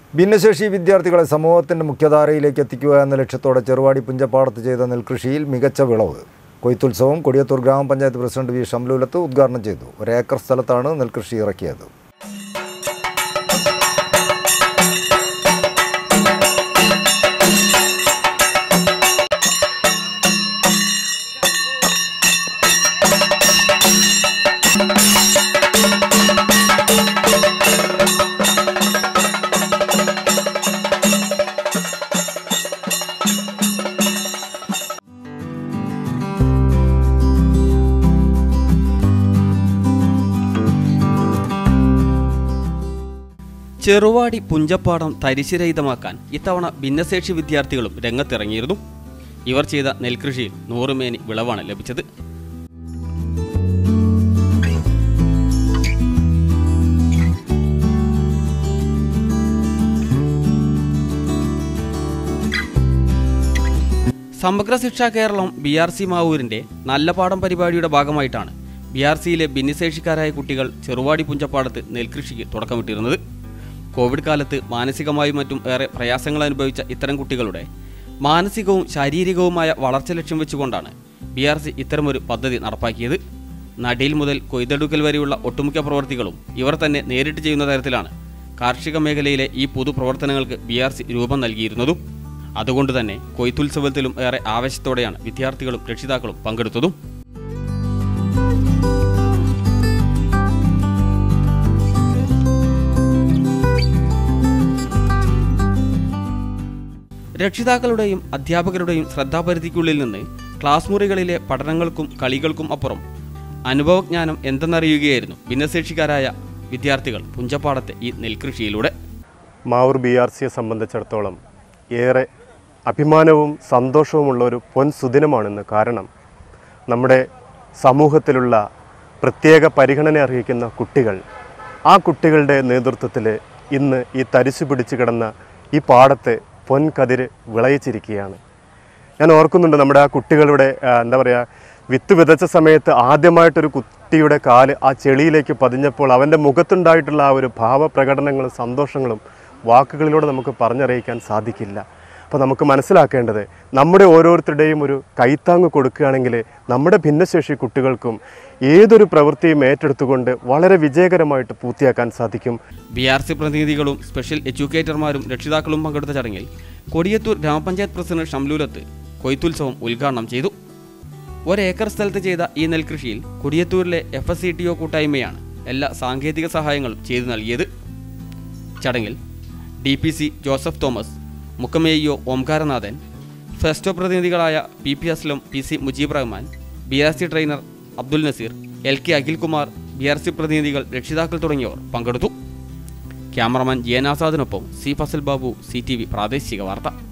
ഭിന്നശേഷി വിദ്യാർത്ഥികളെ സമൂഹത്തിൻ്റെ മുഖ്യധാരയിലേക്ക് എത്തിക്കുക എന്ന ലക്ഷ്യത്തോടെ ചെറുവാടി പുഞ്ചപ്പാടത്ത് ചെയ്ത നെൽകൃഷിയിൽ മികച്ച വിളവ് കൊയ്ത്തുത്സവം കൊടിയത്തൂർ ഗ്രാമപഞ്ചായത്ത് പ്രസിഡന്റ് വി ഷംലൂലത്ത് ഉദ്ഘാടനം ചെയ്തു ഒരേക്കർ സ്ഥലത്താണ് നെൽകൃഷി ഇറക്കിയത് ചെറുവാടി പുഞ്ചപ്പാടം തരിശുരഹിതമാക്കാൻ ഇത്തവണ ഭിന്നശേഷി വിദ്യാർത്ഥികളും രംഗത്തിറങ്ങിയിരുന്നു ഇവർ ചെയ്ത നെൽകൃഷിയിൽ നൂറുമേനി വിളവാണ് ലഭിച്ചത് Samagra Shiksha Keralam B R C മാവൂരിൻ്റെ നല്ല പാഠം പരിപാടിയുടെ ഭാഗമായിട്ടാണ് ബി ആർ സിയിലെ ഭിന്നശേഷിക്കാരായ കുട്ടികൾ ചെറുവാടി പുഞ്ചപ്പാടത്ത് നെൽകൃഷിക്ക് തുടക്കമിട്ടിരുന്നത് കോവിഡ് കാലത്ത് മാനസികമായും മറ്റും ഏറെ പ്രയാസങ്ങൾ അനുഭവിച്ച ഇത്തരം കുട്ടികളുടെ മാനസികവും ശാരീരികവുമായ വളർച്ച ലക്ഷ്യം വെച്ചുകൊണ്ടാണ് ബി ആർ സി ഇത്തരമൊരു പദ്ധതി നടപ്പാക്കിയത് നടീൽ മുതൽ കൊയ്തെടുക്കൽ വരെയുള്ള ഒട്ടുമിക്ക പ്രവർത്തികളും ഇവർ തന്നെ നേരിട്ട് ചെയ്യുന്ന തരത്തിലാണ് കാർഷിക മേഖലയിലെ ഈ പൊതുപ്രവർത്തനങ്ങൾക്ക് ബി ആർ സി രൂപം നൽകിയിരുന്നതും അതുകൊണ്ട് തന്നെ കൊയ്ത്തുത്സവത്തിലും ഏറെ ആവേശത്തോടെയാണ് വിദ്യാർത്ഥികളും രക്ഷിതാക്കളും പങ്കെടുത്തതും രക്ഷിതാക്കളുടെയും അധ്യാപകരുടെയും ശ്രദ്ധാപരിധിക്കുള്ളിൽ നിന്ന് ക്ലാസ് മുറികളിലെ പഠനങ്ങൾക്കും കളികൾക്കും അപ്പുറം അനുഭവജ്ഞാനം എന്തെന്നറിയുകയായിരുന്നു ഭിന്നശേഷിക്കാരായ വിദ്യാർത്ഥികൾ പുഞ്ചപ്പാടത്തെ ഈ നെൽകൃഷിയിലൂടെ മാവൂർ ബി ആർ സിയെ സംബന്ധിച്ചിടത്തോളം ഏറെ അഭിമാനവും സന്തോഷവുമുള്ള ഒരു പൊൻ സുദിനമാണിന്ന് കാരണം നമ്മുടെ സമൂഹത്തിലുള്ള പ്രത്യേക പരിഗണന അർഹിക്കുന്ന കുട്ടികൾ ആ കുട്ടികളുടെ നേതൃത്വത്തിൽ ഇന്ന് ഈ തരിശു പിടിച്ചു കിടന്ന ഈ പാടത്ത് പൊൻകതിര് വിളയിച്ചിരിക്കുകയാണ് ഞാൻ ഓർക്കുന്നുണ്ട് നമ്മുടെ ആ കുട്ടികളുടെ ആ, എന്താ പറയുക വിത്ത് വിതച്ച സമയത്ത് ആദ്യമായിട്ടൊരു കുട്ടിയുടെ കാല് ആ ചെളിയിലേക്ക് പതിഞ്ഞപ്പോൾ അവൻ്റെ മുഖത്തുണ്ടായിട്ടുള്ള ആ ഒരു ഭാവപ്രകടനങ്ങളും സന്തോഷങ്ങളും വാക്കുകളിലൂടെ നമുക്ക് പറഞ്ഞറിയിക്കാൻ സാധിക്കില്ല അപ്പോൾ നമുക്ക് മനസ്സിലാക്കേണ്ടത് നമ്മുടെ ഓരോരുത്തരുടെയും ഒരു കൈത്താങ്ങ് കൊടുക്കുകയാണെങ്കിൽ നമ്മുടെ ഭിന്നശേഷി കുട്ടികൾക്കും ഏതൊരു പ്രവൃത്തിയും ഏറ്റെടുത്തുകൊണ്ട് വളരെ വിജയകരമായിട്ട് പൂർത്തിയാക്കാൻ സാധിക്കും ബി ആർ സി പ്രതിനിധികളും സ്പെഷ്യൽ എഡ്യൂക്കേറ്റർമാരും രക്ഷിതാക്കളും പങ്കെടുത്ത ചടങ്ങിൽ കൊടിയത്തൂർ ഗ്രാമപഞ്ചായത്ത് പ്രസിഡന്റ് ഷംലൂലത്ത് കൊയ്ത്തുത്സവം ഉദ്ഘാടനം ചെയ്തു ഒരേക്കർ സ്ഥലത്ത് ചെയ്ത ഈ നെൽകൃഷിയിൽ കൊടിയത്തൂരിലെ F S C T O കൂട്ടായ്മയാണ് എല്ലാ സാങ്കേതിക സഹായങ്ങളും ചെയ്തു നൽകിയത് ചടങ്ങിൽ D P C Joseph Thomas മുക്കമേയോ ഓംകാരനാഥൻ ഫെസ്റ്റോ പ്രതിനിധികളായ P P Aslam P C Mujeeb Rahman B R C trainer Abdul Nazeer L K Akhilkumar B R C പ്രതിനിധികൾ രക്ഷിതാക്കൾ തുടങ്ങിയവർ പങ്കെടുത്തു ക്യാമറമാൻ ജിയൻ ആസാദിനൊപ്പം C Fasal Babu C T V പ്രാദേശിക വാർത്ത